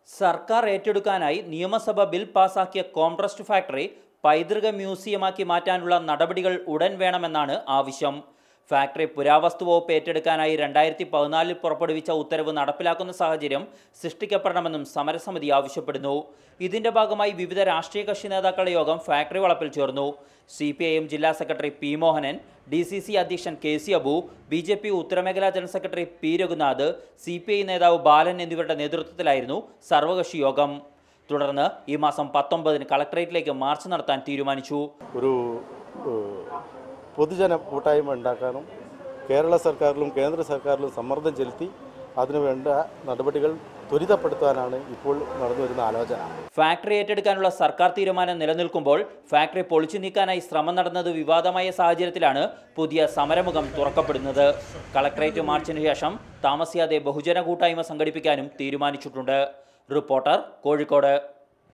സർക്കാർ ഏറ്റെടുക്കാനായി നിയമസഭ ബിൽ പാസാക്കിയ കോംട്രസ്റ്റ് ഫാക്ടറി പൈതൃക മ്യൂസിയമാക്കി മാറ്റാനുള്ള നടപടികൾ ഉടൻ വേണമെന്നാണ് ആവശ്യം ഫാക്ടറി പുരാവസ്തു വകുപ്പ് ഏറ്റെടുക്കാനായി രണ്ടായിരത്തി പതിനാലിൽ പുറപ്പെടുവിച്ച ഉത്തരവ് നടപ്പിലാക്കുന്ന സാഹചര്യം സൃഷ്ടിക്കപ്പെടണമെന്നും സമരസമിതി ആവശ്യപ്പെടുന്നു ഇതിന്റെ ഭാഗമായി വിവിധ രാഷ്ട്രീയ കക്ഷി നേതാക്കളുടെ യോഗം ഫാക്ടറി വളപ്പിൽ ചേർന്നു സി പി ഐ എം ജില്ലാ secretary P Mohanan D C C അധ്യക്ഷൻ K C Abu B J P ഉത്തരമേഖലാ general secretary P Raghunath C P I നേതാവ് ബാലൻ എന്നിവരുടെ നേതൃത്വത്തിലായിരുന്നു സർവകക്ഷി യോഗം തുടർന്ന് ഈ മാസം പത്തൊമ്പതിന് കളക്ടറേറ്റിലേക്ക് മാർച്ച് നടത്താൻ തീരുമാനിച്ചു ഒരു ഏഹ്, പൊതുജന കൂട്ടായ്മ ഉണ്ടാക്കാനും കേരള സർക്കാരിലും കേന്ദ്ര സർക്കാരിലും സമ്മർദ്ദം ചെലുത്തി അതിനുവേണ്ട നടപടികൾ ത്വരിതപ്പെടുത്താനാണ് ഇപ്പോൾ നടന്നു വരുന്ന ആലോചന ഫാക്ടറി ഏറ്റെടുക്കാനുള്ള സർക്കാർ തീരുമാനം നിലനിൽക്കുമ്പോൾ ഫാക്ടറി പൊളിച്ചു നീക്കാനായി ശ്രമം നടന്നത് വിവാദമായ സാഹചര്യത്തിലാണ് പുതിയ സമരമുഖം തുറക്കപ്പെടുന്നത് കളക്ടറേറ്റ് മാർച്ചിന് ശേഷം താമസിയാതെ ബഹുജന കൂട്ടായ്മ സംഘടിപ്പിക്കാനും തീരുമാനിച്ചിട്ടുണ്ട് റിപ്പോർട്ടർ കോഴിക്കോട്